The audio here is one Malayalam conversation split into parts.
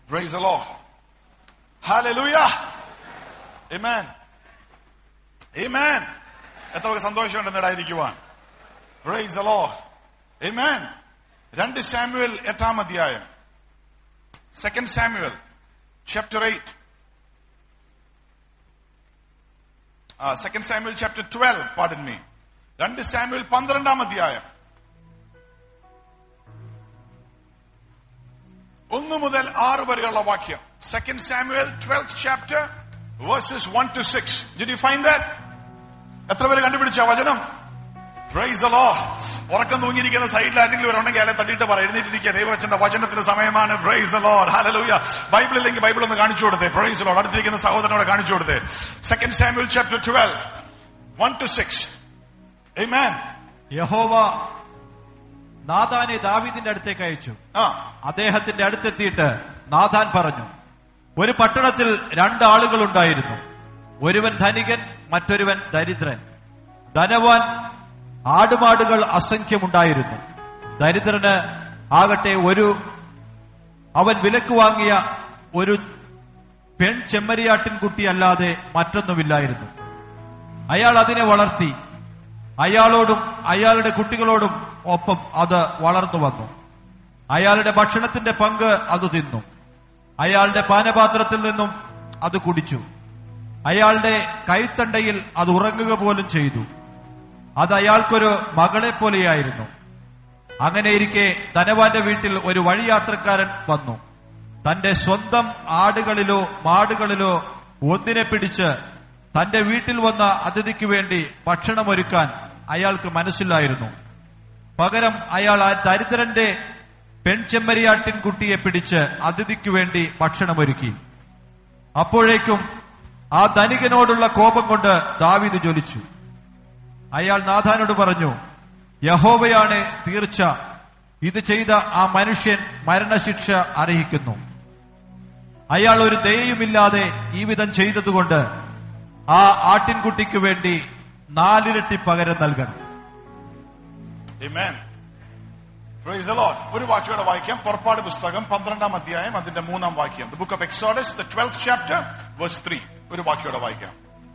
Praise the Lord. Hallelujah. Amen. Amen. എത്ര പേർക്ക് സന്തോഷമുണ്ട് നേടായിരിക്കുവാൻ Praise the Lord. Amen. രണ്ട് സാമുവൽ എട്ടാം അധ്യായം second Samuel chapter eight second Samuel chapter twelve pardon me രണ്ട് സാമുവൽ പന്ത്രണ്ടാം അധ്യായം ഒന്ന് മുതൽ ആറ് വരെയുള്ള വാക്യം second Samuel twelfth chapter verses one two six did you find that എത്ര പേര് കണ്ടുപിടിച്ച വചനം പ്രൈസ് അലോ ഉറക്കം തൂങ്ങിയിരിക്കുന്ന സൈഡിൽ ആരെങ്കിലും വരണമെങ്കിൽ അയാളെ തട്ടിയിട്ട് പറ എഴുന്നേറ്റിരിക്കുക ദൈവച്ചന്റെ വചനത്തിന്റെ സമയമാണ് പ്രൈസ് അലോ ഹാലലൂയ ബൈബിൾ ഇല്ലെങ്കിൽ ബൈബിൾ ഒന്ന് കാണിച്ചു കൊടുത്തേ പ്രൈസ് അലോ അടുത്തിരിക്കുന്ന സഹോദരനോട് കാണിച്ചു കൊടുത്തേ second Samuel chapter twelve one two six Amen. യഹോവ നാഥാനെ ദാവീദിന്റെ അടുത്തേക്ക് അയച്ചു ആ അദ്ദേഹത്തിന്റെ അടുത്തെത്തിയിട്ട് നാഥാൻ പറഞ്ഞു ഒരു പട്ടണത്തിൽ രണ്ടാളുകൾ ഉണ്ടായിരുന്നു ഒരുവൻ ധനികൻ മറ്റൊരുവൻ ദരിദ്രൻ ധനവാൻ ആടുമാടുകൾ അസംഖ്യമുണ്ടായിരുന്നു ദരിദ്രന് ആകട്ടെ ഒരു അവൻ വിലക്ക് വാങ്ങിയ ഒരു പെൺ ചെമ്മരിയാട്ടിൻ കുട്ടിയല്ലാതെ മറ്റൊന്നുമില്ലായിരുന്നു അയാൾ അതിനെ വളർത്തി അയാളോടും അയാളുടെ കുട്ടികളോടും ഒപ്പം അത് വളർന്നു വന്നു അയാളുടെ ഭക്ഷണത്തിന്റെ പങ്ക് അത് തിന്നു അയാളുടെ പാനപാത്രത്തിൽ നിന്നും അത് കുടിച്ചു അയാളുടെ കൈത്തണ്ടയിൽ അത് ഉറങ്ങുക പോലും ചെയ്തു അത് അയാൾക്കൊരു മകളെ പോലെയായിരുന്നു അങ്ങനെയിരിക്കെ ധനവാന്റെ വീട്ടിൽ ഒരു വഴിയാത്രക്കാരൻ വന്നു തന്റെ സ്വന്തം ആടുകളിലോ മാടുകളിലോ ഒന്നിനെ പിടിച്ച് തന്റെ വീട്ടിൽ വന്ന അതിഥിക്ക് വേണ്ടി ഭക്ഷണമൊരുക്കാൻ അയാൾക്ക് മനസ്സിലായിരുന്നു പകരം അയാൾ ആ ദരിദ്രന്റെ പെൺചെമ്മരിയാട്ടിൻ കുട്ടിയെ പിടിച്ച് അതിഥിക്ക് വേണ്ടി ഭക്ഷണമൊരുക്കി അപ്പോഴേക്കും ആ ധനികനോടുള്ള കോപം കൊണ്ട് ദാവീദ് ജ്വലിച്ചു അയാൾ നാഥാനോട് പറഞ്ഞു യഹോവയാണ് തീർച്ച ഇത് ചെയ്ത ആ മനുഷ്യൻ മരണശിക്ഷ അർഹിക്കുന്നു അയാൾ ഒരു ദയയുമില്ലാതെ ഈ വിധം ചെയ്തതുകൊണ്ട് ആ ആട്ടിൻകുട്ടിക്ക് വേണ്ടി നാലിരട്ടി പകരം നൽകണം Amen. Praise the Lord. ഒരു വാക്യോടെ വായിക്കാം പുറപ്പാട് പുസ്തകം പന്ത്രണ്ടാം അധ്യായം അതിന്റെ മൂന്നാം വാക്യം the book of Exodus the twelfth chapter verse three ഒരു വാക്യോടെ വായിക്കാം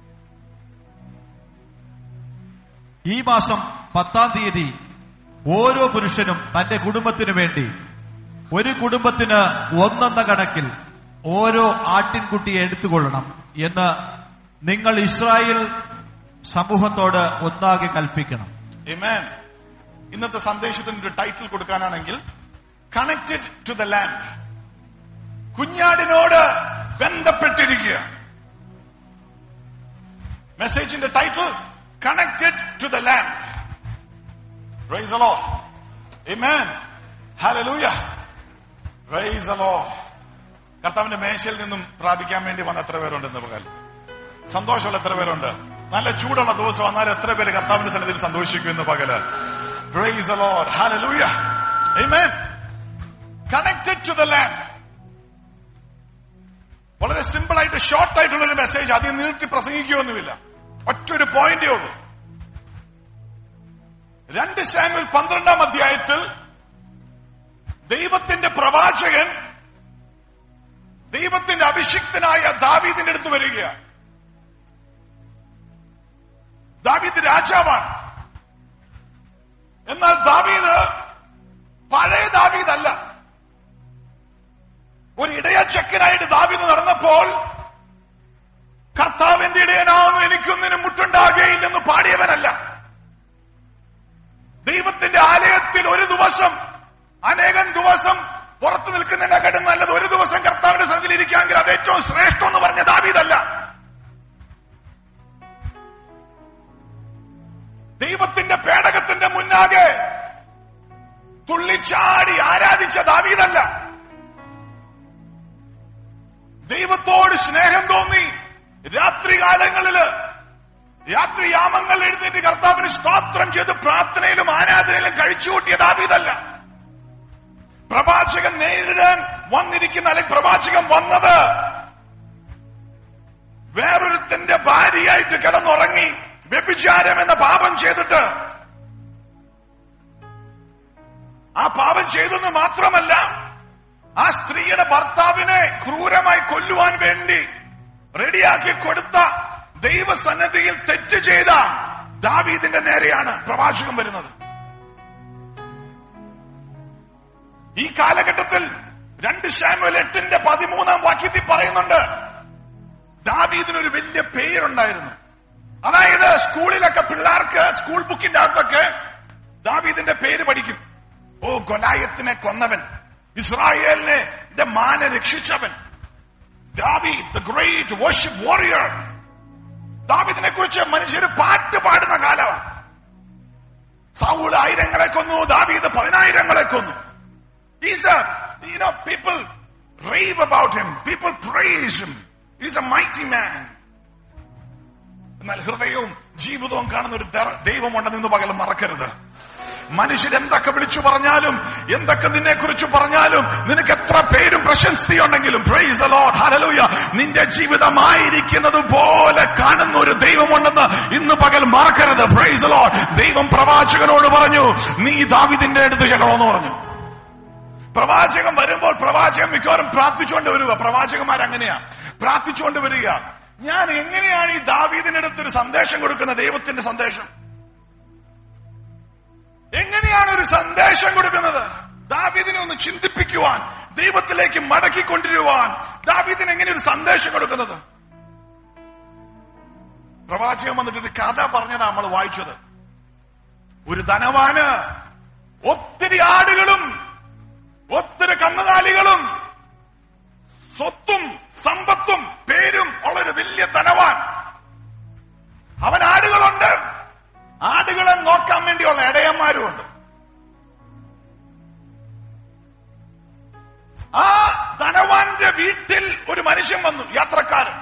ഈ മാസം പത്താം തീയതി ഓരോ പുരുഷനും തന്റെ കുടുംബത്തിനു വേണ്ടി ഒരു കുടുംബത്തിന് ഒന്നെന്ന കണക്കിൽ ഓരോ ആട്ടിൻകുട്ടിയെ എടുത്തുകൊള്ളണം എന്ന് നിങ്ങൾ ഇസ്രായേൽ സമൂഹത്തോട് ഒന്നാകെ കൽപ്പിക്കണം Amen. ഇന്നത്തെ സന്ദേശത്തിന് ഒരു ടൈറ്റിൽ കൊടുക്കാനാണെങ്കിൽ കണക്റ്റഡ് ടു ദ ലാൻഡ് കുഞ്ഞാടിനോട് ബന്ധപ്പെട്ടിരിക്കുക മെസ്സേജിന്റെ title connected to the land Praise the Lord. Amen. Hallelujah. Praise the Lord. കർത്താവിന്റെ മേശയിൽ നിന്നും പ്രാപിക്കാൻ വേണ്ടി വന്ന എത്ര പേരുണ്ടെന്ന് പകൽ സന്തോഷമുള്ള എത്ര പേരുണ്ട് നല്ല ചൂടുള്ള ദിവസം വന്നാൽ എത്ര പേര് കർത്താവിന്റെ സന്നിധിയിൽ സന്തോഷിക്കും ഇന്ന് പകല് praise the Lord. Hallelujah. Amen. Connected to the land. വളരെ സിമ്പിൾ ആയിട്ട് ഷോർട്ട് ആയിട്ടുള്ള ഒരു മെസ്സേജ് അധികം നീട്ടി പ്രസംഗിക്കുകയൊന്നുമില്ല ഒറ്റൊരു പോയിന്റേ ഉള്ളൂ രണ്ട് സാമ്യൽ പന്ത്രണ്ടാം അധ്യായത്തിൽ ദൈവത്തിന്റെ പ്രവാചകൻ ദൈവത്തിന്റെ അഭിഷിക്തനായ ദാവീദിന്റെ അടുത്ത് വരികയാണ് ദാവീദ് രാജാവാണ് എന്നാൽ ദാവീദ് പഴയ ദാവീദല്ല ഒരു ഇടയച്ചക്കനായിട്ട് ദാവീദ് നടന്നപ്പോൾ കർത്താവിന്റെ ഇടയനാവുന്നു എനിക്കൊന്നിനും മുട്ടുണ്ടാകുകയില്ലെന്ന് പാടിയവനല്ല ദൈവത്തിന്റെ ആലയത്തിൽ ഒരു ദിവസം അനേകം ദിവസം പുറത്തു നിൽക്കുന്നതിനെക്കാട്ടും നല്ലത് ഒരു ദിവസം കർത്താവിന്റെ സന്നിധിയിൽ ഇരിക്കാമെങ്കിൽ അത് ഏറ്റവും ശ്രേഷ്ഠം എന്ന് പറഞ്ഞ ദാവീദല്ല ദൈവത്തിന്റെ പേടകത്തിന്റെ മുന്നാകെ തുള്ളിച്ചാടി ആരാധിച്ച ദാവീദല്ല ദൈവത്തോട് സ്നേഹം തോന്നി രാത്രികാലങ്ങളില് രാത്രിയാമങ്ങൾ എഴുന്നേറ്റ് കർത്താവിന് സ്തോത്രം ചെയ്ത് പ്രാർത്ഥനയിലും ആരാധനയിലും കഴിച്ചുകൂട്ടിയ ദാവീദല്ല പ്രവാചകൻ നേരിടാൻ വന്നിരിക്കുന്ന അല്ലെങ്കിൽ പ്രവാചകൻ വന്നത് വേറൊരുത്തിന്റെ ഭാര്യയായിട്ട് കിടന്നുറങ്ങി വ്യഭിചാരം എന്ന പാപം ചെയ്തിട്ട് ആ പാപം ചെയ്തെന്ന് മാത്രമല്ല ആ സ്ത്രീയുടെ ഭർത്താവിനെ ക്രൂരമായി കൊല്ലുവാൻ വേണ്ടി റെഡിയാക്കി കൊടുത്ത ദൈവസന്നദ്ധിയിൽ തെറ്റ് ചെയ്ത ദാവീദിന്റെ നേരെയാണ് പ്രവാചകം വരുന്നത് ഈ കാലഘട്ടത്തിൽ രണ്ട് ശാമുവൽ എട്ടിന്റെ പതിമൂന്നാം വാക്യത്തിൽ പറയുന്നുണ്ട് ദാവീദിനൊരു വലിയ പേരുണ്ടായിരുന്നു അതായത് സ്കൂളിലൊക്കെ പിള്ളേർക്ക് സ്കൂൾ ബുക്കിന്റെ അകത്തൊക്കെ ദാവീദിന്റെ പേര് പഠിക്കും ഓ ഗൊലായത്തിനെ കൊന്നവൻ ഇസ്രായേലിനെ ന്റെ മാനെ രക്ഷിച്ചവൻ ദാവീദ് ദ ഗ്രേറ്റ് വർഷിപ്പ് വാറിയർ ദാവീദിനെ കുറിച്ച് മനുഷ്യർ പാട്ട് പാടുന്ന കാലമാണ് സൗൾ ആയിരങ്ങളെ കൊന്നു ദാവീദ് പതിനായിരങ്ങളെ കൊന്നു He's a, you know, people rave about him. People praise him. He's a mighty man. എന്നാൽ ഹൃദയവും ജീവിതവും കാണുന്ന ഒരു ദ- ദൈവമുണ്ടെന്ന് ഇന്ന് പകൽ മറക്കരുത് മനുഷ്യർ എന്തൊക്കെ വിളിച്ചു പറഞ്ഞാലും എന്തൊക്കെ നിന്നെ കുറിച്ച് പറഞ്ഞാലും നിനക്ക് എത്ര പേരും പ്രശസ്തിയുണ്ടെങ്കിലും പ്രൈസ് ദ ലോർഡ് ഹല്ലേലൂയ നിന്റെ ജീവിതമായിരിക്കുന്നത് പോലെ കാണുന്ന ഒരു ദൈവമുണ്ടെന്ന് ഇന്ന് പകൽ മറക്കരുത് പ്രൈസ് ദ ലോർഡ് ദൈവം പ്രവാചകനോട് പറഞ്ഞു നീ ദാവിദിന്റെ അടുത്ത് ചെല്ലണമെന്ന് പറഞ്ഞു പ്രവാചകൻ വരുമ്പോൾ പ്രവാചകൻ മിക്കവാറും പ്രാർത്ഥിച്ചുകൊണ്ട് വരിക പ്രവാചകന്മാർ അങ്ങനെയാ പ്രാർത്ഥിച്ചുകൊണ്ട് വരിക ഞാൻ എങ്ങനെയാണ് ഈ ദാവീദിന്റെ അടുത്ത് ഒരു സന്ദേശം കൊടുക്കുന്ന ദൈവത്തിന്റെ സന്ദേശം എങ്ങനെയാണ് ഒരു സന്ദേശം കൊടുക്കുന്നത് ദാവീദിനെ ഒന്ന് ചിന്തിപ്പിക്കുവാൻ ദൈവത്തിലേക്ക് മടക്കിക്കൊണ്ടിരുവാൻ ദാവീദിന് എങ്ങനെ ഒരു സന്ദേശം കൊടുക്കുന്നത് പ്രവാചകൻ വന്നിട്ട് ഒരു കഥ പറഞ്ഞതാ നമ്മൾ വായിച്ചത് ഒരു ധനവാന് ഒത്തിരി ആടുകളും ഒത്തിരി കന്നുകാലികളും സ്വത്തും സമ്പത്തും പേരും ഉള്ളൊരു വലിയ ധനവാൻ അവൻ ആടുകളുണ്ട് ആടുകളെ നോക്കാൻ വേണ്ടിയുള്ള ഇടയന്മാരുമുണ്ട് ആ ധനവാന്റെ വീട്ടിൽ ഒരു മനുഷ്യൻ വന്നു യാത്രക്കാരൻ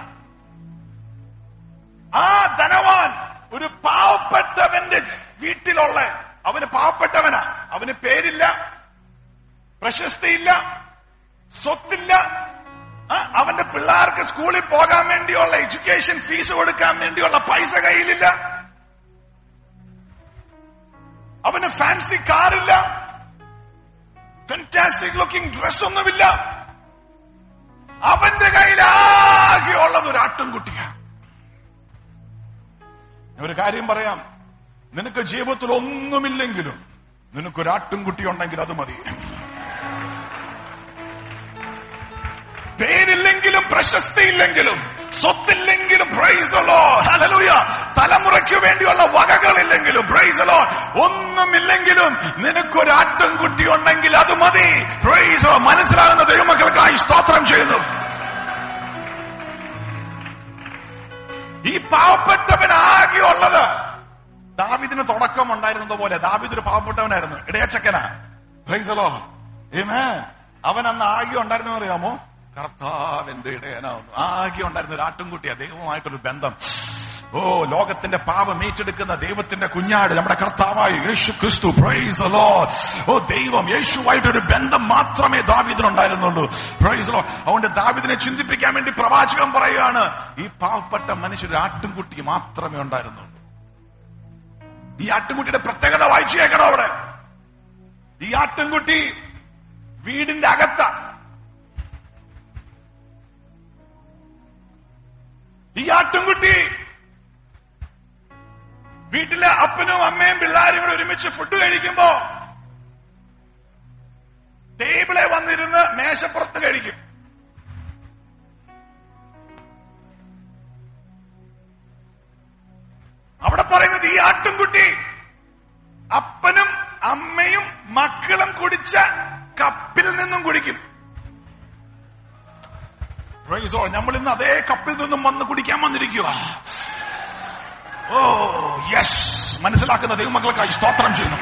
ആ ധനവാൻ ഒരു പാവപ്പെട്ടവന്റെ വീട്ടിലുള്ള അവന് പാവപ്പെട്ടവനാ അവന് പേരില്ല പ്രശസ്തിയില്ല സ്വത്തില്ല ആ, അവന്റെ പിള്ളേർക്ക് സ്കൂളിൽ പോകാൻ വേണ്ടിയുള്ള എഡ്യൂക്കേഷൻ ഫീസ് കൊടുക്കാൻ വേണ്ടിയുള്ള പൈസ കയ്യിലില്ല അവന് ഫാൻസി കാറില്ല ഫെന്റാസ്റ്റിക് ലുക്കിംഗ് ഡ്രസ് ഒന്നുമില്ല അവന്റെ കയ്യിൽ ആകെ ഉള്ളത് ഒരു ആട്ടുംകുട്ടിയാണ് ഞാൻ ഒരു കാര്യം പറയാം നിനക്ക് ജീവിതത്തിൽ ഒന്നുമില്ലെങ്കിലും നിനക്കൊരു ആട്ടുംകുട്ടി ഉണ്ടെങ്കിൽ അത് മതി പേരില്ലെങ്കിലും പ്രശസ്തിയില്ലെങ്കിലും സ്വത്തില്ലെങ്കിലും പ്രൈസ് ഹലലൂയ തലമുറയ്ക്ക് വേണ്ടിയുള്ള വകകളില്ലെങ്കിലും പ്രൈസ് ഒന്നുമില്ലെങ്കിലും നിനക്കൊരു ആട്ടുംകുട്ടി ഉണ്ടെങ്കിൽ അത് മതി പ്രൈസ് മനസ്സിലാകുന്ന ദൈവമക്കൾക്കായി സ്തോത്രം ചെയ്യുന്നു ഈ പാവപ്പെട്ടവനാകെയുള്ളത് ദാവിദിന് തുടക്കം ഉണ്ടായിരുന്നത് പോലെ ദാവിദ് ഒരു പാവപ്പെട്ടവനായിരുന്നു ഇടയച്ചക്കനാ പ്രൈസലോ ഏമേ അവൻ അന്ന് ആകെ ഉണ്ടായിരുന്നു അറിയാമോ കർത്താവിന്റെ ഇടയനാവുന്നു ആകെ ഉണ്ടായിരുന്ന ഒരു ആട്ടുംകുട്ടിയാ ദൈവമായിട്ടൊരു ബന്ധം ഓ ലോകത്തിന്റെ പാപം ഏറ്റെടുക്കുന്ന ദൈവത്തിന്റെ കുഞ്ഞാട് നമ്മുടെ കർത്താവായ യേശു ക്രിസ്തു പ്രൈസ് ലോർഡ് ഓ ദൈവം യേശുവായിട്ടൊരു ബന്ധം മാത്രമേ ദാവിദിനുണ്ടായിരുന്നുള്ളൂ പ്രൈസ് ലോ അതുകൊണ്ട് ദാവിദിനെ ചിന്തിപ്പിക്കാൻ വേണ്ടി പ്രവാചകൻ പറയുകയാണ് ഈ പാവപ്പെട്ട മനുഷ്യർ ആട്ടുംകുട്ടി മാത്രമേ ഉണ്ടായിരുന്നുള്ളൂ ഈ ആട്ടുംകുട്ടിയുടെ പ്രത്യേകത വായിച്ചു കേൾക്കണം അവിടെ ഈ ആട്ടുംകുട്ടി വീടിന്റെ അകത്ത ഈ ആട്ടുംകുട്ടി വീട്ടിലെ അപ്പനും അമ്മയും പിള്ളേരും കൂടെ ഒരുമിച്ച് ഫുഡ് കഴിക്കുമ്പോ ടേബിളെ വന്നിരുന്ന് മേശപ്പുറത്ത് കഴിക്കും അവിടെ പറയുന്നത് ഈ ആട്ടുംകുട്ടി അപ്പനും അമ്മയും മക്കളും കുടിച്ച കപ്പിൽ നിന്നും കുടിക്കും Praise Lord. നമ്മൾ ഇന്ന് അതേ കപ്പിൽ നിന്നും വന്ന് കുടിക്കാൻ വന്നിരിക്കുക ഓ യെസ് മനസ്സിലാക്കുന്ന ദൈവമക്കൾക്കായി സ്തോത്രം ചെയ്യുന്നു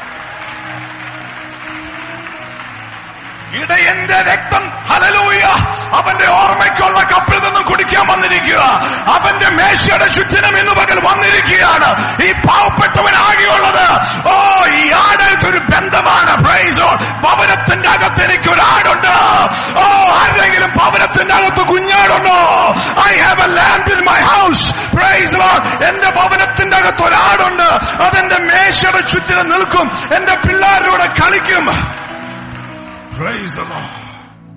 ഇടയന്റെ രക്തം ഹലലൂയ അവന്റെ ഓർമ്മയ്ക്കുള്ള കപ്പിൽ നിന്നും കുടിക്കാൻ വന്നിരിക്കുക അവന്റെ മേശയുടെ ചുറ്റിനും ഇന്ന് പകൽ വന്നിരിക്കുകയാണ് ഈ പാവപ്പെട്ടവനാകെയുള്ളത് ഓ ഈ ആടൊക്കെ ഒരു ബന്ധമാണ് പ്രൈസോ ഭവനത്തിന്റെ അകത്ത് എനിക്കൊരു ആടുണ്ട് ഓ ആരെങ്കിലും ഭവനത്തിന്റെ അകത്ത് കുഞ്ഞാടുണ്ടോ I have a lamb in my house praise എന്റെ ഭവനത്തിന്റെ അകത്ത് ഒരാടുണ്ട് അതെന്റെ മേശയുടെ ചുറ്റിനും നിൽക്കും എന്റെ പിള്ളേരുടെ കളിക്കും Praise the Lord.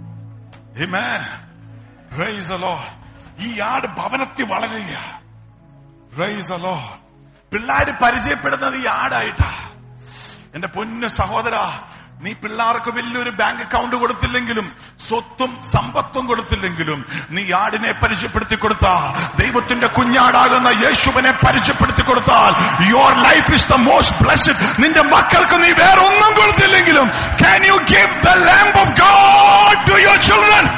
Amen. Praise the Lord. ഈ ആട് ഭവനത്തിൽ വളരുക Praise the Lord. പിള്ളാര് പരിചയപ്പെടുന്നത് ഈ ആടായിട്ടാ എന്റെ പൊന്നു സഹോദര നീ പിള്ളേർക്ക് വലിയൊരു ബാങ്ക് അക്കൗണ്ട് കൊടുത്തില്ലെങ്കിലും സ്വത്തും സമ്പത്തും കൊടുത്തില്ലെങ്കിലും നീ ആടിനെ പരിചയപ്പെടുത്തി കൊടുത്താൽ ദൈവത്തിന്റെ കുഞ്ഞാടാകുന്ന യേശുവിനെ പരിചയപ്പെടുത്തി കൊടുത്താൽ your life is the most blessed നിന്റെ മക്കൾക്ക് നീ വേറെ ഒന്നും കൊടുത്തില്ലെങ്കിലും can you give the lamb of God to your children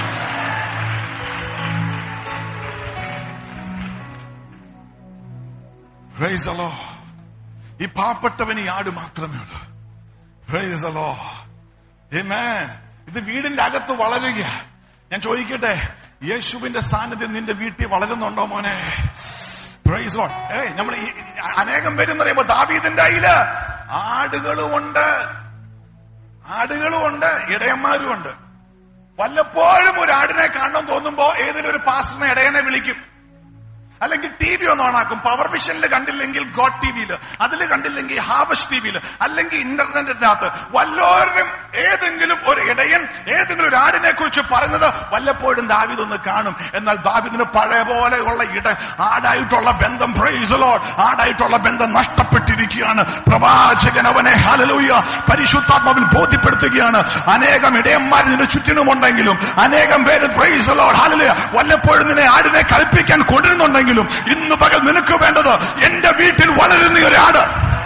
Praise the Lord. ഈ പാവപ്പെട്ടവന് ഈ ആട് മാത്രമേ ഉള്ളൂ Praise the Lord. Amen. ഇത് വീടിന്റെ അകത്ത് വളരുക ഞാൻ ചോദിക്കട്ടെ യേശുവിന്റെ സാന്നിധ്യം നിന്റെ വീട്ടിൽ വളരുന്നുണ്ടോ മോനെ പ്രൈസ് ലോഡ് ഏ നമ്മൾ ഈ അനേകം പേരെന്ന് പറയുമ്പോ ദാവീദിന്റെ കയ്യില് ആടുകളുമുണ്ട് ആടുകളുമുണ്ട് ഇടയന്മാരും ഉണ്ട് വല്ലപ്പോഴും ഒരു ആടിനെ കാണണം തോന്നുമ്പോ ഏതെങ്കിലും ഒരു പാസ്റ്ററിനെ ഇടയനെ വിളിക്കും അല്ലെങ്കിൽ ടി വി ഒന്ന് ഓണാക്കും പവർ വിഷനിൽ കണ്ടില്ലെങ്കിൽ ഗോഡ് ടി വിയിൽ അതിൽ കണ്ടില്ലെങ്കിൽ ഹാവസ് ടി വിയിൽ അല്ലെങ്കിൽ ഇന്റർനെറ്റിനകത്ത് വല്ലോരും ഏതെങ്കിലും ഒരു ഇടയൻ ഏതെങ്കിലും ഒരു ആടിനെ കുറിച്ച് പറയുന്നത് വല്ലപ്പോഴും ദാവിദ് ഒന്ന് കാണും എന്നാൽ ദാവിദിന് പഴയ പോലെയുള്ള ഇട ആടായിട്ടുള്ള ബന്ധം പ്രൈസലോഡ് ആടായിട്ടുള്ള ബന്ധം നഷ്ടപ്പെട്ടിരിക്കുകയാണ് പ്രവാചകൻ അവനെ ഹലലൂയ പരിശുദ്ധാത്മാവിൽ ബോധ്യപ്പെടുത്തുകയാണ് അനേകം ഇടയന്മാർ നിന്റെ ചുറ്റിനുമുണ്ടെങ്കിലും അനേകം പേര് പ്രൈസലോഡ് ഹലലൂയ വല്ലപ്പോഴും നിന്നെ ആടിനെ കളിപ്പിക്കാൻ കൊണ്ടിരുന്നുണ്ടെങ്കിലും ഇന്ന് പകൽ നിനക്ക് വേണ്ടത് എന്റെ വീട്ടിൽ വളരുന്ന ഒരു ആട്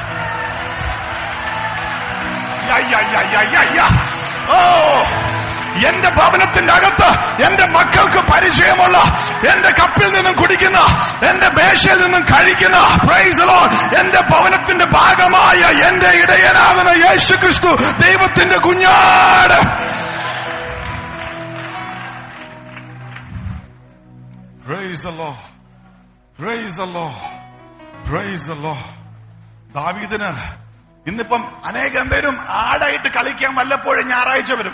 യ, യ, യ, യ, യ, യ. ഓ എന്റെ ഭവനത്തിന്റെ അകത്ത് എന്റെ മക്കൾക്ക് പരിചയമുള്ള എന്റെ കപ്പിൽ നിന്നും കുടിക്കുന്ന എന്റെ മേശയിൽ നിന്നും കഴിക്കുന്ന പ്രൈസ് ലോഡ് എന്റെ ഭവനത്തിന്റെ ഭാഗമായ എന്റെ ഇടയനാകുന്ന യേശു ക്രിസ്തു ദൈവത്തിന്റെ കുഞ്ഞാട് Praise the Lord. Praise the Lord. Praise the Lord. ദാവീദിന് ഇന്നിപ്പം അനേകം പേരും ആടായിട്ട് കളിക്കാൻ വല്ലപ്പോഴും ഞായറാഴ്ച വരും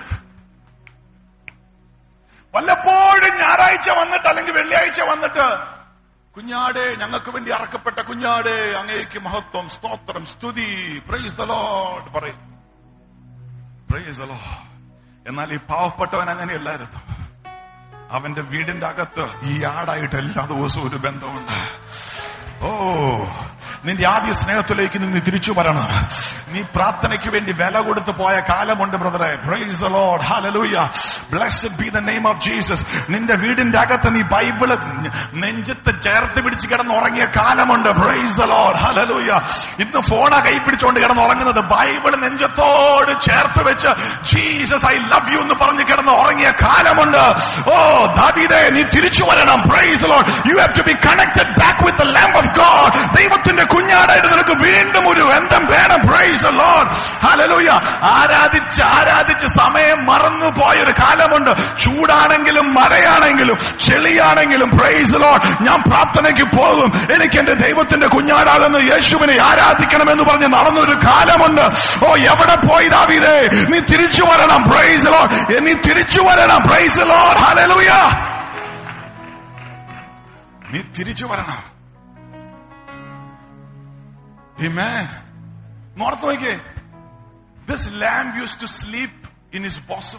വല്ലപ്പോഴും ഞായറാഴ്ച വന്നിട്ട് അല്ലെങ്കിൽ വെള്ളിയാഴ്ച വന്നിട്ട് കുഞ്ഞാടെ ഞങ്ങൾക്ക് വേണ്ടി അറക്കപ്പെട്ട കുഞ്ഞാടെ അങ്ങേക്ക് മഹത്വം സ്തോത്രം സ്തുതി പ്രൈസ് ദ ലോഡ് പറയും പ്രൈസ് ദ ലോഡ് എന്നാൽ ഈ പാവപ്പെട്ടവൻ അങ്ങനെയല്ലായിരുന്നു അവന്റെ വീടിന്റെ അകത്ത് ഈ ആടായിട്ട് എല്ലാ ദിവസവും ഒരു ബന്ധമുണ്ട് ഓ നിന്റെ ആദ്യ സ്നേഹത്തിലേക്ക് നീ തിരിച്ചു വരണം നീ പ്രാർത്ഥനയ്ക്ക് വേണ്ടി വില കൊടുത്ത് പോയ കാലമുണ്ട് ബ്രദറെ praise the Lord hallelujah blessed be the name of Jesus നിന്റെ വീടിന്റെ അകത്ത് നീ ബൈബിള് നെഞ്ചത്ത് ചേർത്ത് പിടിച്ച് കിടന്നുറങ്ങിയ കാലമുണ്ട് പ്രൈസ് ദ ലോർഡ് ഹല്ലേലൂയ ഇന്ന് ഫോണാ കൈ പിടിച്ചുകൊണ്ട് കിടന്നുറങ്ങുന്നത് ബൈബിൾ നെഞ്ചത്തോട് ചേർത്ത് വെച്ച് ജീസസ് ഐ ലവ് യു എന്ന് പറഞ്ഞ് കിടന്ന് ഉറങ്ങിയ കാലമുണ്ട് ഓ ദാവീദേ നീ തിരിച്ചു വരണം praise the Lord you have to be connected back with the lamb of God ദൈവത്തിന്റെ കുഞ്ഞാടായിട്ട് നിനക്ക് വീണ്ടും ഒരു ബന്ധം വേണം പ്രൈസ് ദ ലോർഡ് ഹല്ലേലൂയ ആരാധിച്ച് ആരാധിച്ച് സമയം മറന്നു പോയ ഒരു കാലമുണ്ട് ചൂടാണെങ്കിലും മഴയാണെങ്കിലും ചെളിയാണെങ്കിലും പ്രൈസ് ലോർഡ് ഞാൻ പ്രാർത്ഥനയ്ക്ക് പോകും എനിക്ക് എന്റെ ദൈവത്തിന്റെ കുഞ്ഞാടാകുന്ന യേശുവിനെ ആരാധിക്കണമെന്ന് പറഞ്ഞ് നടന്നൊരു കാലമുണ്ട് ഓ എവിടെ പോയി ദാവീദേ നീ തിരിച്ചു വരണം പ്രൈസ് ലോർഡ് നീ തിരിച്ചു വരണം പ്രൈസ് ലോർഡ് ഹല്ലേലൂയ നീ തിരിച്ചു വരണം Amen. നോർത്ത് നോക്കിയേ this lamb used to sleep in his bosom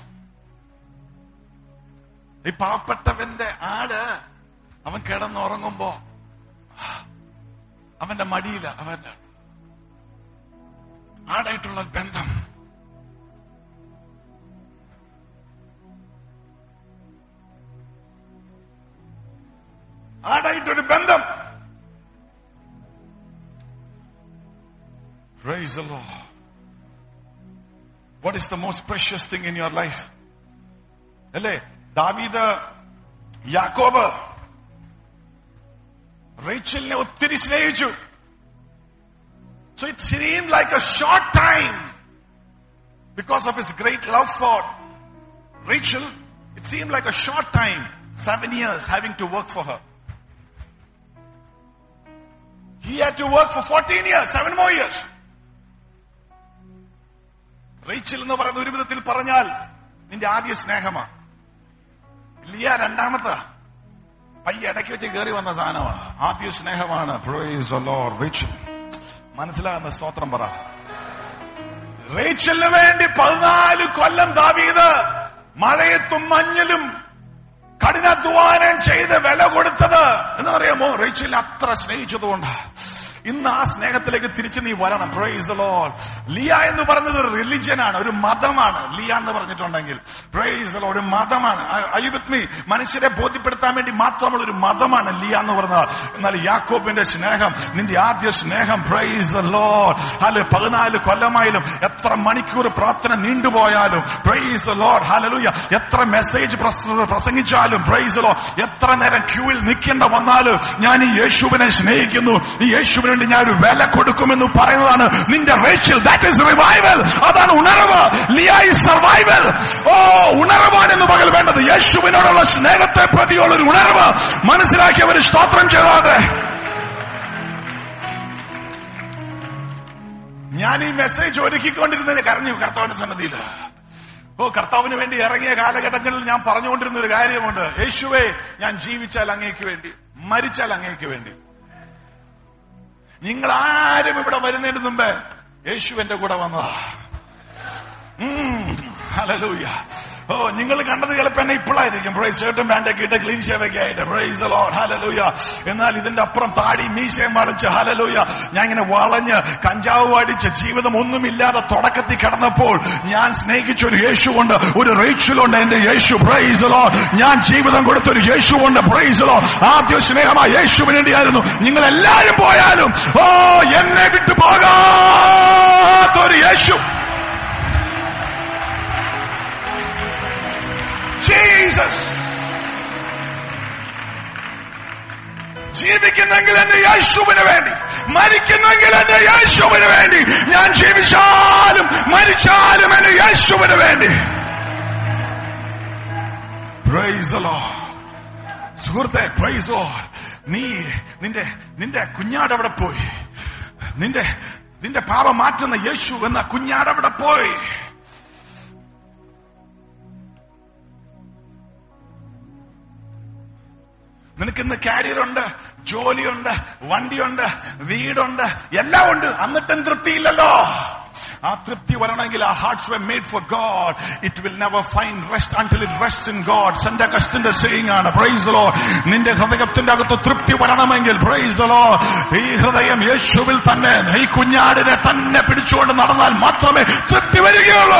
ഈ പാവപ്പെട്ടവന്റെ ആട് അവൻ കിടന്നുറങ്ങുമ്പോ അവന്റെ മടിയില അവന്റെ ആടായിട്ടുള്ള ബന്ധം ആടായിട്ടൊരു ബന്ധം Praise the Lord. What is the most precious thing in your life? അല്ലേ ദാവീദ് യാക്കോബ് റേച്ചലിനെ ഒത്തിരി സ്നേഹിച്ചു so it seem like a short time because of his great love for Rachel it seem like a short time seven years having to work for her He had to work for 14 years, seven more years. Rachel എന്ന് പറയുന്ന ഒരു വിധത്തിൽ പറഞ്ഞാൽ നിന്റെ ആദ്യ സ്നേഹമാ ലിയ രണ്ടാമത്തെ പയ്യ ഇടയ്ക്ക് വെച്ച് കയറി വന്ന സാധനമാ ആദ്യ സ്നേഹമാണ് Praise the Lord, റേച്ചൽ മനസ്സിലാകുന്ന സ്തോത്രം പറ റേച്ചലിന് വേണ്ടി പതിനാല് കൊല്ലം ദാവീത് മഴയത്തും മഞ്ഞിലും കഠിനാധ്വാനം ചെയ്ത് വില കൊടുത്തത് എന്നറിയാമോ റേച്ചൽ അത്ര സ്നേഹിച്ചതുകൊണ്ട് ഇന്ന് ആ സ്നേഹത്തിലേക്ക് തിരിച്ച് നീ വരണം പ്രൈസ് ലോൾ ലിയ എന്ന് പറഞ്ഞത് ഒരു റിലിജ്യൻ ആണ് ഒരു മതമാണ് ലിയ എന്ന് പറഞ്ഞിട്ടുണ്ടെങ്കിൽ പ്രൈസ് ഒരു മതമാണ് വിത്ത് മീ മനുഷ്യരെ ബോധ്യപ്പെടുത്താൻ വേണ്ടി മാത്രമുള്ള ഒരു മതമാണ് ലിയ എന്ന് പറഞ്ഞത് എന്നാൽ യാക്കോബിന്റെ സ്നേഹം നിന്റെ ആദ്യ സ്നേഹം പ്രൈസ് ലോൾ അല്ലെ പതിനാല് കൊല്ലമായാലും എത്ര മണിക്കൂർ പ്രാർത്ഥന നീണ്ടുപോയാലും പ്രൈസ് ലോഡ് ഹാലലൂയ എത്ര മെസ്സേജ് പ്രസംഗിച്ചാലും പ്രൈസ് ലോ എത്ര നേരം ക്യൂവിൽ നിൽക്കേണ്ട വന്നാലും ഞാൻ ഈ യേശുവിനെ സ്നേഹിക്കുന്നു ഈ യേശുവിന് വേണ്ടി ഞാൻ ഒരു വില കൊടുക്കുമെന്ന് പറയുന്നതാണ് നിന്റെ റേച്ചിൽ ദാറ്റ് ഇസ് റിവൈവൽ അതാണ് ഉണർവ് ലിയായി സർവൈവൽ ഓ ഉണർവാൻ എന്ന് പകൽ വേണ്ടത് യേശുവിനോടുള്ള സ്നേഹത്തെ പ്രതിയുള്ള ഒരു ഉണർവ് മനസ്സിലാക്കിയവർ സ്തോത്രം ചെയ്താതെ ഞാൻ ഈ മെസ്സേജ് ഒരുക്കിക്കൊണ്ടിരുന്നത് കരഞ്ഞു കർത്താവിന്റെ സന്നദ്ധിയിൽ ഓ കർത്താവിന് വേണ്ടി ഇറങ്ങിയ കാലഘട്ടങ്ങളിൽ ഞാൻ പറഞ്ഞുകൊണ്ടിരുന്ന ഒരു കാര്യമുണ്ട് യേശുവേ ഞാൻ ജീവിച്ചാൽ അങ്ങേക്ക് വേണ്ടി മരിച്ചാൽ അങ്ങേക്ക് വേണ്ടി നിങ്ങൾ ആരും ഇവിടെ വരുന്നതിന് മുമ്പേ യേശു എന്റെ കൂടെ വന്നതാ ഹലലൂയ ഓ നിങ്ങൾ കണ്ടത് ചിലപ്പോ എന്നെ ഇപ്പോഴായിരിക്കും പ്രൈസ് ഷർട്ടും പാൻറ്റൊക്കെ ഇട്ട് ക്ലീൻ ഷേവൊക്കെ ആയിട്ട് പ്രൈസ് ലോഡ് ഹലലൂയ എന്നാൽ ഇതിന്റെ അപ്പുറം താടി മീശയും വളച്ച് ഹലലൂയ ഞാൻ ഇങ്ങനെ വളഞ്ഞ് കഞ്ചാവ് അടിച്ച് ജീവിതം ഒന്നുമില്ലാതെ തുടക്കത്തിൽ കിടന്നപ്പോൾ ഞാൻ സ്നേഹിച്ച ഒരു യേശുവുണ്ട് ഒരു റേച്ചിലുണ്ട് എന്റെ യേശു പ്രൈസ് ലോ ഞാൻ ജീവിതം കൊടുത്ത ഒരു യേശുവുണ്ട് പ്രൈസ് ലോ ആദ്യ സ്നേഹമായ യേശുവിന് വേണ്ടിയായിരുന്നു നിങ്ങൾ എല്ലാരും പോയാലും ഓ എന്നെ വിട്ടു പോകാത്തൊരു യേശു ജീസസ് ജീവിക്കുന്നെങ്കിൽ എന്റെ യേശുവിന് വേണ്ടി മരിക്കുന്നെങ്കിൽ എന്റെ യേശുവിന് വേണ്ടി ഞാൻ ജീവിച്ചാലും മരിച്ചാലും എന്റെ യേശുവിന് വേണ്ടി പ്രൈസ് സുഹൃത്തെ പ്രൈസ് നീ നിന്റെ നിന്റെ കുഞ്ഞാടവിടെ പോയി നിന്റെ നിന്റെ പാപം മാറ്റുന്ന യേശു എന്ന കുഞ്ഞാടവിടെ പോയി നിനക്കിന്ന് കാരിയറുണ്ട് ജോലിയുണ്ട് വണ്ടിയുണ്ട് വീടുണ്ട് എല്ലാം ഉണ്ട് എന്നിട്ടും തൃപ്തിയില്ലല്ലോ ആ തൃപ്തി വരണമെങ്കിൽ ആ hearts were made for God it will never find rest until it rest in God സെന്റെ കസ്റ്റിന്റെ സെയിങ് ആണ് പ്രൈസ് ലോ നിന്റെ ഹൃദയത്തിന്റെ അകത്ത് തൃപ്തി വരണമെങ്കിൽ പ്രൈസ് ലോ ഈ ഹൃദയം യേശുവിൽ തന്നെ ഈ കുഞ്ഞാടിനെ തന്നെ പിടിച്ചുകൊണ്ട് നടന്നാൽ മാത്രമേ തൃപ്തി വരികയുള്ളൂ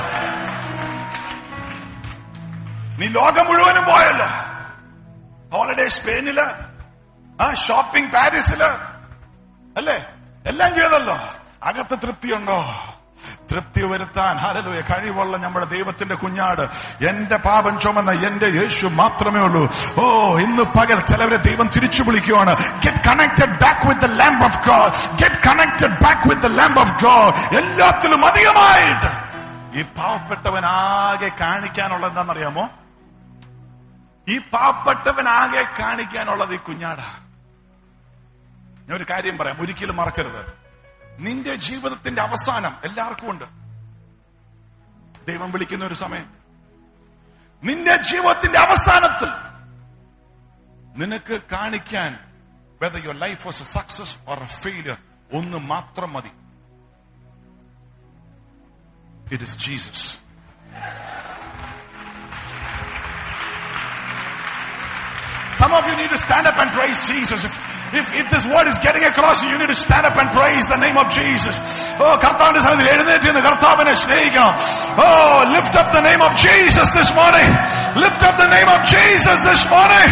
നീ ലോകം മുഴുവനും പോയല്ലോ ഹോളിഡേ സ്പെയിനില് ആ ഷോപ്പിംഗ് പാരീസില് അല്ലേ എല്ലാം ചെയ്തല്ലോ അകത്ത് തൃപ്തിയുണ്ടോ തൃപ്തി വരുത്താൻ ഹരലുയ കഴിവുള്ള നമ്മുടെ ദൈവത്തിന്റെ കുഞ്ഞാട് എന്റെ പാപം ചുമന്ന എന്റെ യേശു മാത്രമേ ഉള്ളൂ ഓ ഇന്ന് പകൽ ചിലവരെ ദൈവം തിരിച്ചു വിളിക്കുവാണ് get connected back with the lamb of God get connected back with the lamb of God എല്ലാത്തിലും അധികമായിട്ട് ഈ പാവപ്പെട്ടവൻ ആകെ കാണിക്കാനുള്ളത് എന്താണെന്നറിയാമോ ഈ പാവപ്പെട്ടവൻ ആകെ കാണിക്കാനുള്ളത് ഈ കുഞ്ഞാടാ ഞാൻ ഒരു കാര്യം പറയാം ഒരിക്കലും മറക്കരുത് നിന്റെ ജീവിതത്തിന്റെ അവസാനം എല്ലാവർക്കും ഉണ്ട് ദൈവം വിളിക്കുന്ന ഒരു സമയം നിന്റെ ജീവിതത്തിന്റെ അവസാനത്തിൽ നിനക്ക് കാണിക്കാൻ whether your life was a success or a failure ഒന്ന് മാത്രം മതി it is Jesus Some of you need to stand up and praise Jesus. If, if, if this word is getting across you, you need to stand up and praise the name of Jesus. Oh, കർത്താവിന്റെ സന്നിധിയിൽ എഴുന്നേറ്റ് നിന്ന് കർത്താവിനെ സ്നേഹിക്കണം. Oh, lift up the name of Jesus this morning. Lift up the name of Jesus this morning.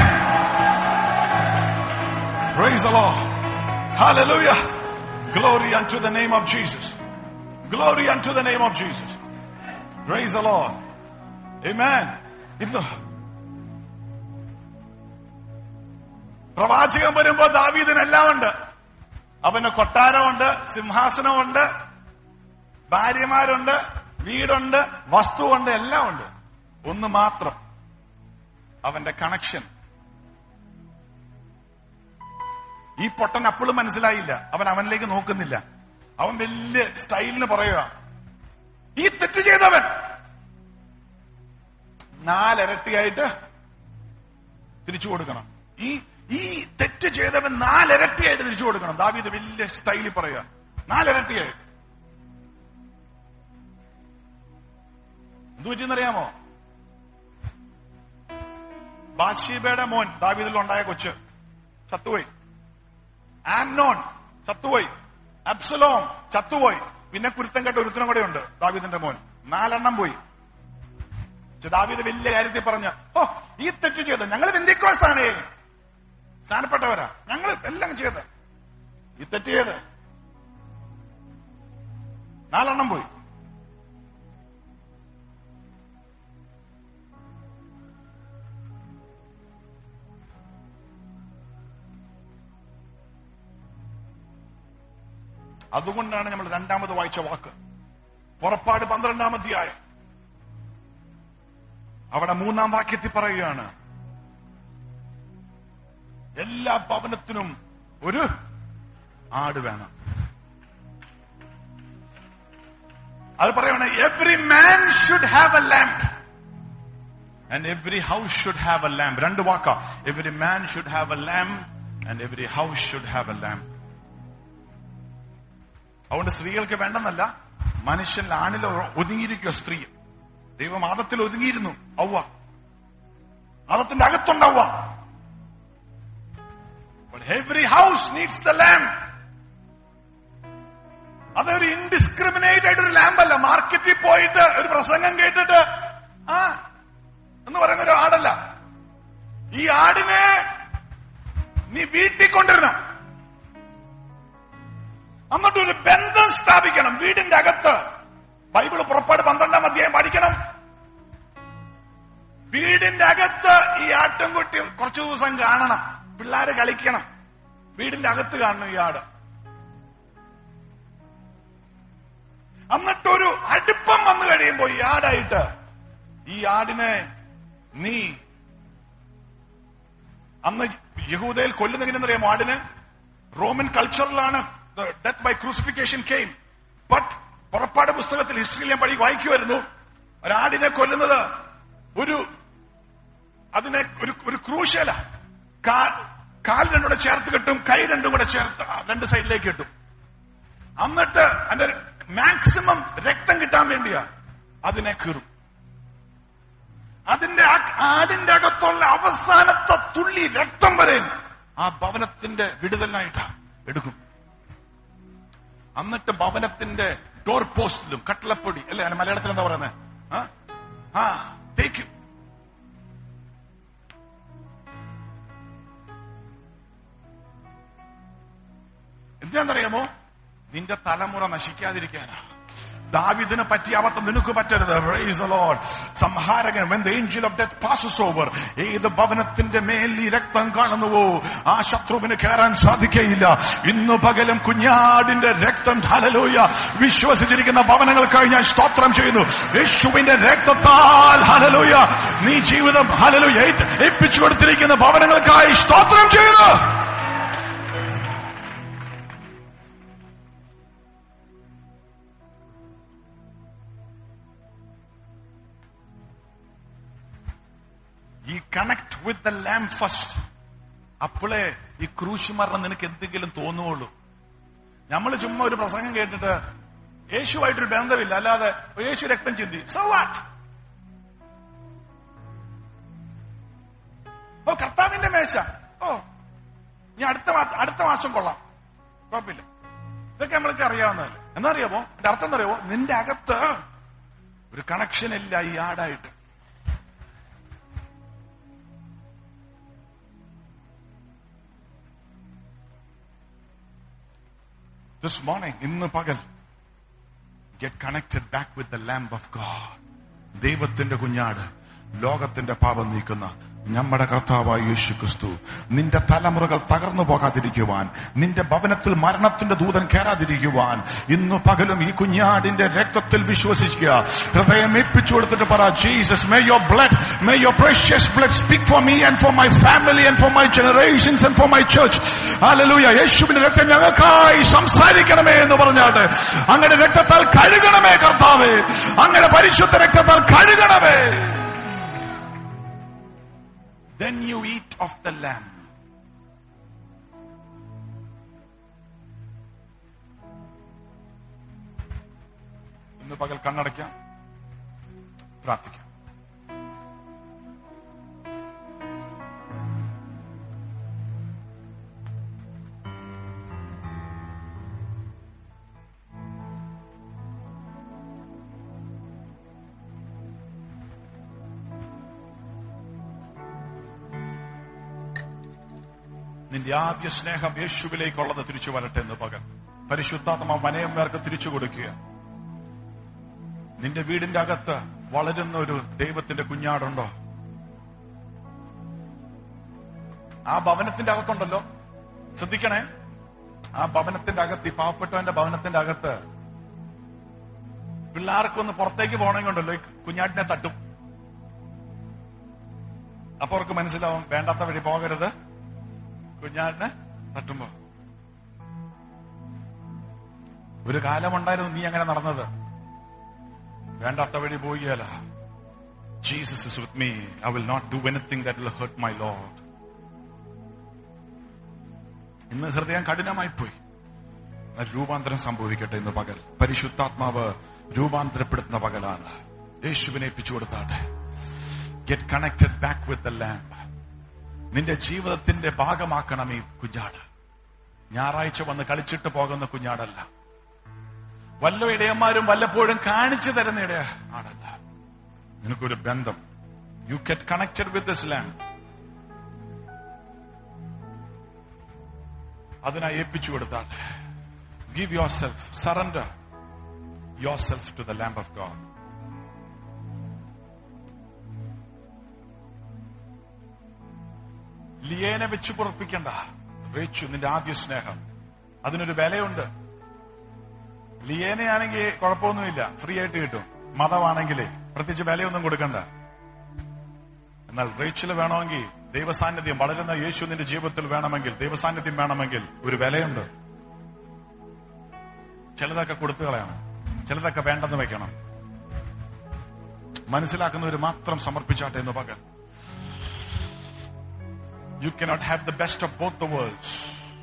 Praise the Lord. Hallelujah. Glory unto the name of Jesus. Glory unto the name of Jesus. Praise the Lord. Amen. ഇന്ന് പ്രവാചകൻ വരുമ്പോ ദാവീദിനെല്ലാം ഉണ്ട് അവന് കൊട്ടാരമുണ്ട് സിംഹാസനമുണ്ട് ഭാര്യമാരുണ്ട് വീടുണ്ട് വസ്തുവുണ്ട് എല്ലാം ഉണ്ട് ഒന്ന് മാത്രം അവന്റെ കണക്ഷൻ ഈ പൊട്ടൻ അപ്പോഴും മനസ്സിലായില്ല അവൻ അവനിലേക്ക് നോക്കുന്നില്ല അവൻ വലിയ സ്റ്റൈലിന് പറയുക ഈ തെറ്റ് ചെയ്തവൻ നാലിരട്ടിയായിട്ട് തിരിച്ചു കൊടുക്കണം ഈ ഈ തെറ്റ് ചെയ്തവൻ നാലിരട്ടിയായിട്ട് തിരിച്ചു കൊടുക്കണം ദാവീദ് വലിയ സ്റ്റൈലിൽ പറയുക നാലിരട്ടിയായിട്ട് എന്തു പറ്റിയെന്നറിയാമോ ബാഷീബയുടെ മോൻ ദാവീദിൽ ഉണ്ടായ കൊച്ച് ചത്തുപോയി ആംനോൻ ചത്തുപോയി അബ്സലോം ചത്തുപോയി പിന്നെ കുരുത്തം കെട്ട ഒരുത്തനും കൂടെ ഉണ്ട് ദാവീദിന്റെ മോൻ നാലെണ്ണം പോയി പക്ഷെ ദാവീദ് വലിയ കാര്യത്തിൽ പറഞ്ഞ ഓ ഈ തെറ്റ് ചെയ്ത് ഞങ്ങൾ ബന്ധിക്കോസ്താണേ സ്ഥാനപ്പെട്ടവരാ ഞങ്ങൾ എല്ലാം ചെയ്ത് ഈ തെറ്റ് ചെയ്ത് നാലെണ്ണം പോയി അതുകൊണ്ടാണ് നമ്മൾ രണ്ടാമത് വായിച്ച വാക്ക് പുറപ്പാട് പന്ത്രണ്ടാം അധ്യായം അവിടെ മൂന്നാം വാക്യത്തിൽ പറയുകയാണ് എല്ലാ ഭവനത്തിനും ഒരു ആട് വേണം അത് പറയാണ് every man should have a lamb and every house should have a lamb രണ്ട് വാക്ക every man should have a lamb and every house should have a lamb അതുകൊണ്ട് സ്ത്രീകൾക്ക് വേണ്ടെന്നല്ല മനുഷ്യൻ ആണിൽ ഒതുങ്ങിയിരിക്കുക സ്ത്രീ ദൈവം ആദത്തിൽ ഒതുങ്ങിയിരുന്നു ഔവ ആദത്തിന്റെ അകത്തുണ്ട് ഔവ every house needs the lamb അതൊരു ഇൻഡിസ്ക്രിമിനേറ്റ് ആയിട്ട് ഒരു ലാമ്പല്ല മാർക്കറ്റിൽ പോയിട്ട് ഒരു പ്രസംഗം കേട്ടിട്ട് ആ എന്ന് പറയുന്ന ഒരു ആടല്ല ഈ ആടിനെ നീ വീട്ടിൽ കൊണ്ടുവരണം എന്നിട്ട് ഒരു ബന്ധം സ്ഥാപിക്കണം വീടിന്റെ അകത്ത് ബൈബിള് പുറപ്പാട് പന്ത്രണ്ടാം അധ്യായം പഠിക്കണം വീടിന്റെ അകത്ത് ഈ ആട്ടുംകുട്ടി കുറച്ചു ദിവസം കാണണം പിള്ളേര് കളിക്കണം വീടിന്റെ അകത്ത് കാണണം ഈ ആട് എന്നിട്ടൊരു അടുപ്പം വന്നു കഴിയുമ്പോ ഈ ആടായിട്ട് ഈ ആടിനെ നീ അന്ന് യഹൂദയിൽ കൊല്ലുന്നെങ്ങനെയെന്നറിയാമോ ആടിന് റോമൻ കൾച്ചറിലാണ് death by crucifixion came but പുറപ്പാട് പുസ്തകത്തിൽ ഹിസ്റ്ററിയിൽ ഞാൻ പഠി വായിക്കുമായിരുന്നു ഒരാടിനെ കൊല്ലുന്നത് ഒരു അതിനെ ഒരു ഒരു ക്രൂശല കാൽ രണ്ടും കൂടെ ചേർത്ത് കെട്ടും കൈ രണ്ടും കൂടെ ചേർത്ത് രണ്ട് സൈഡിലേക്ക് കെട്ടും എന്നിട്ട് അതിന്റെ മാക്സിമം രക്തം കിട്ടാൻ വേണ്ടിയാ അതിനെ കീറും അതിന്റെ ആടിന്റെ അകത്തുള്ള അവസാനത്തെ തുള്ളി രക്തം വരെ ആ ഭവനത്തിന്റെ വിടുതലിനായിട്ടാ എടുക്കും എന്നിട്ട് ഭവനത്തിന്റെ ഡോർ പോസ്റ്റിലും കട്ടളപ്പൊടി അല്ലെ അതിന് മലയാളത്തിൽ എന്താ പറയുന്നത് ആ തേക്കും എന്തിനാണെന്നറിയാമോ നിന്റെ തലമുറ നശിക്കാതിരിക്കാനാ ദാവിദിന് പറ്റിയ അബദ്ധം നിനക്ക് പറ്റരുത് Praise the Lord. സംഹാരകൻ when the angel of death passes over ഏത് ഭവനത്തിന്റെ മേൽ ഈ രക്തം കാണുന്നുവോ ആ ശത്രുവിന് കയറാൻ സാധിക്കയില്ല ഇന്ന് പകലും കുഞ്ഞാടിന്റെ രക്തം ഹലലൂയ വിശ്വസിച്ചിരിക്കുന്ന ഭവനങ്ങൾക്കായി ഞാൻ സ്തോത്രം ചെയ്യുന്നു യേശുവിന്റെ രക്തത്താൽ ഹലലൂയ നീ ജീവിതം ഹലലൂയ ഏൽപ്പിച്ചു കൊടുത്തിരിക്കുന്ന ഭവനങ്ങൾക്കായി സ്തോത്രം ചെയ്യുന്നു ഈ connect with the lamb first അപ്പോളേ ഈ ക്രൂശ് മരണം നിനക്ക് എന്തെങ്കിലും തോന്നുള്ളൂ നമ്മൾ ചുമ്മാ ഒരു പ്രസംഗം കേട്ടിട്ട് യേശുവായിട്ടൊരു ബന്ധമില്ല അല്ലാതെ യേശു രക്തം ചിന്തി സോ വാട്ട് ഓ കർത്താവിന്റെ മേശ ഓ ഇനി അടുത്ത മാസം അടുത്ത മാസം കൊള്ളാം കുഴപ്പമില്ല ഇതൊക്കെ നമ്മൾക്ക് അറിയാവുന്നതല്ലേ എന്നറിയാമോ എന്റെ അർത്ഥം എന്നറിയാമോ നിന്റെ അകത്ത് ഒരു കണക്ഷൻ ഇല്ല ഈ ആടായിട്ട് this morning, ഇന്ന് പകൽ get connected back with the lamb of God. ദൈവത്തിന്റെ കുഞ്ഞാട് ലോകത്തിന്റെ പാപം നീക്കുന്ന നമ്മുടെ കർത്താവായ യേശു ക്രിസ്തു നിന്റെ തലമുറകൾ തകർന്നു പോകാതിരിക്കുവാൻ നിന്റെ ഭവനത്തിൽ മരണത്തിന്റെ ദൂതൻ കയറാതിരിക്കുവാൻ ഇന്നു പകലും ഈ കുഞ്ഞാടിന്റെ രക്തത്തിൽ വിശ്വസിക്കുക ഹൃദയം ഏൽപ്പിച്ചു കൊടുത്തിട്ട് പറ Jesus may your blood may your precious blood speak for me and for my family and for my generations and for my church hallelujah യേശുവിന്റെ രക്തം ഞങ്ങൾക്കായി സംസാരിക്കണമേ എന്ന് പറഞ്ഞാട്ട് അങ്ങനെ രക്തത്താൽ കഴുകണമേ കർത്താവേ അങ്ങനെ പരിശുദ്ധ രക്തത്താൽ കഴുകണമേ then you eat of the lamb. ഇന്ന് പകൽ കണ്ണടയ്ക്കാം പ്രാർത്ഥിക്കാം നിന്റെ ആദ്യ സ്നേഹം യേശുവിലേക്കുള്ളത് തിരിച്ചു വരട്ടെ എന്ന് പകൽ പരിശുദ്ധാത്മ വനയം പേർക്ക് തിരിച്ചു കൊടുക്കുക നിന്റെ വീടിന്റെ അകത്ത് വളരുന്ന ഒരു ദൈവത്തിന്റെ കുഞ്ഞാടുണ്ടോ ആ ഭവനത്തിന്റെ അകത്തുണ്ടല്ലോ ശ്രദ്ധിക്കണേ ആ ഭവനത്തിന്റെ അകത്ത് ഈ പാവപ്പെട്ടവന്റെ ഭവനത്തിന്റെ അകത്ത് പിള്ളേർക്കൊന്ന് പുറത്തേക്ക് പോകണമെങ്കിൽ ഉണ്ടല്ലോ ഈ കുഞ്ഞാട്ടിനെ തട്ടും അപ്പൊ അവർക്ക് മനസ്സിലാവും വേണ്ടാത്ത വഴി പോകരുത് കുഞ്ഞാട്ടിനെ തട്ടുമ്പോ ഒരു കാലമുണ്ടായിരുന്നു നീ അങ്ങനെ നടന്നത് വേണ്ടാത്ത വഴി പോവുകയല്ല Jesus is with me I will not do anything that will hurt my Lord ഇന്ന് ഹൃദയം കഠിനമായി പോയി എന്നാൽ രൂപാന്തരം സംഭവിക്കട്ടെ ഇന്ന് പകൽ പരിശുദ്ധാത്മാവ് രൂപാന്തരപ്പെടുത്തുന്ന പകലാണ് യേശുവിനെ ഏൽപ്പിച്ചു കൊടുത്താട്ടെ get connected back with the lamb നിന്റെ ജീവിതത്തിന്റെ ഭാഗമാക്കണം ഈ കുഞ്ഞാട് ഞായറാഴ്ച വന്ന് കളിച്ചിട്ട് പോകുന്ന കുഞ്ഞാടല്ല വല്ല ഇടയന്മാരും വല്ലപ്പോഴും കാണിച്ചു തരുന്ന ഇടയ ആടല്ല നിനക്കൊരു ബന്ധം you get connected with this lamb അതിനായി ഏൽപ്പിച്ചു കൊടുത്താട്ടെ give yourself surrender yourself to the lamb of God ലിയേനെ വെച്ച് പുറപ്പിക്കണ്ട റേച്ചു നിന്റെ ആദ്യ സ്നേഹം അതിനൊരു വിലയുണ്ട് ലിയേനയാണെങ്കിൽ കുഴപ്പമൊന്നുമില്ല ഫ്രീ ആയിട്ട് കിട്ടും മതമാണെങ്കിലേ പ്രത്യേകിച്ച് വിലയൊന്നും കൊടുക്കണ്ട എന്നാൽ റേച്ചില് വേണമെങ്കിൽ ദൈവസാന്നിധ്യം വളരുന്ന യേശു നിന്റെ ജീവിതത്തിൽ വേണമെങ്കിൽ ദൈവസാന്നിധ്യം വേണമെങ്കിൽ ഒരു വിലയുണ്ട് ചിലതൊക്കെ കൊടുത്തു കളയണം ചിലതൊക്കെ വേണ്ടെന്ന് വെക്കണം മനസ്സിലാക്കുന്നവർ മാത്രം സമർപ്പിച്ചാട്ടെ എന്ന് പകൽ you cannot have the best of both the worlds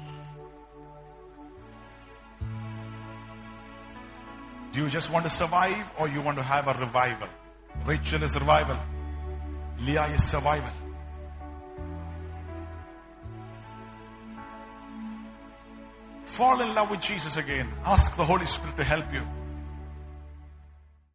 Do you just want to survive or you want to have a revival? Rachel is revival. Leah is survival. Fall in love with Jesus again. Ask the Holy Spirit to help you.